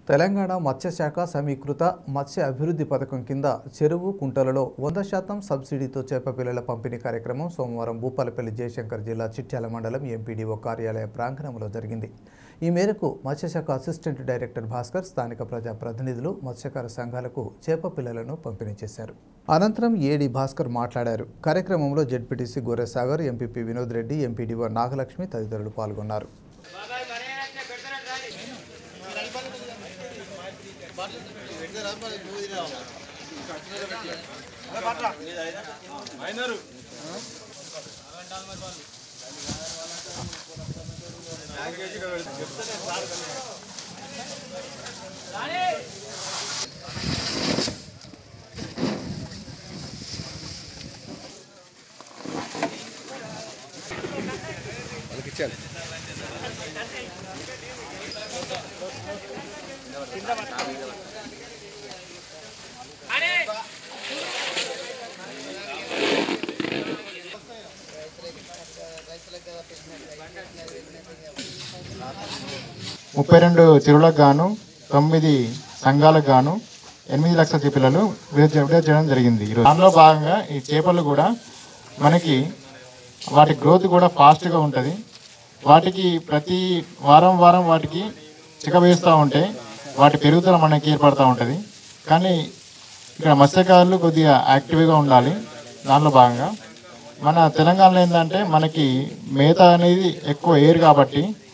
తెలంగాణ మత్స్యశాఖ సమీకృత మత్స్య అభివృద్ధి పథకం కింద చెరువు కుంటలలో వంద శాతం సబ్సిడీతో చేప పిల్లల పంపిణీ కార్యక్రమం సోమవారం భూపాలపల్లి జయశంకర్ జిల్లా చిట్యాల మండలం ఎంపీడీఓ కార్యాలయ ప్రాంగణంలో జరిగింది ఈ మేరకు మత్స్యశాఖ అసిస్టెంట్ డైరెక్టర్ భాస్కర్ స్థానిక ప్రజా ప్రతినిధులు మత్స్యకార సంఘాలకు చేప పిల్లలను పంపిణీ చేశారు అనంతరం ఏడి భాస్కర్ మాట్లాడారు కార్యక్రమంలో ZPTC Goresagar MPP Vinod Reddy MPDO Nagalakshmi తదితరులు పాల్గొన్నారు ముప్పై రెండు చెరువులకు గాను తొమ్మిది సంఘాలకు గాను ఎనిమిది లక్షల చేపలను విడుదల విడుదల చేయడం జరిగింది ఈరోజు దానిలో భాగంగా ఈ చేపలు కూడా మనకి వాటి గ్రోత్ కూడా ఫాస్ట్గా ఉంటుంది వాటికి ప్రతి వారం వారం వాటికి చిక వేస్తూ ఉంటే వాటి పెరుగుదల మనకి ఏర్పడుతూ ఉంటుంది కానీ ఇక్కడ మత్స్యకారులు కొద్దిగా యాక్టివ్గా ఉండాలి దానిలో భాగంగా మన తెలంగాణలో ఏంటంటే మనకి మేత అనేది ఎక్కువ ఎయిర్ కాబట్టి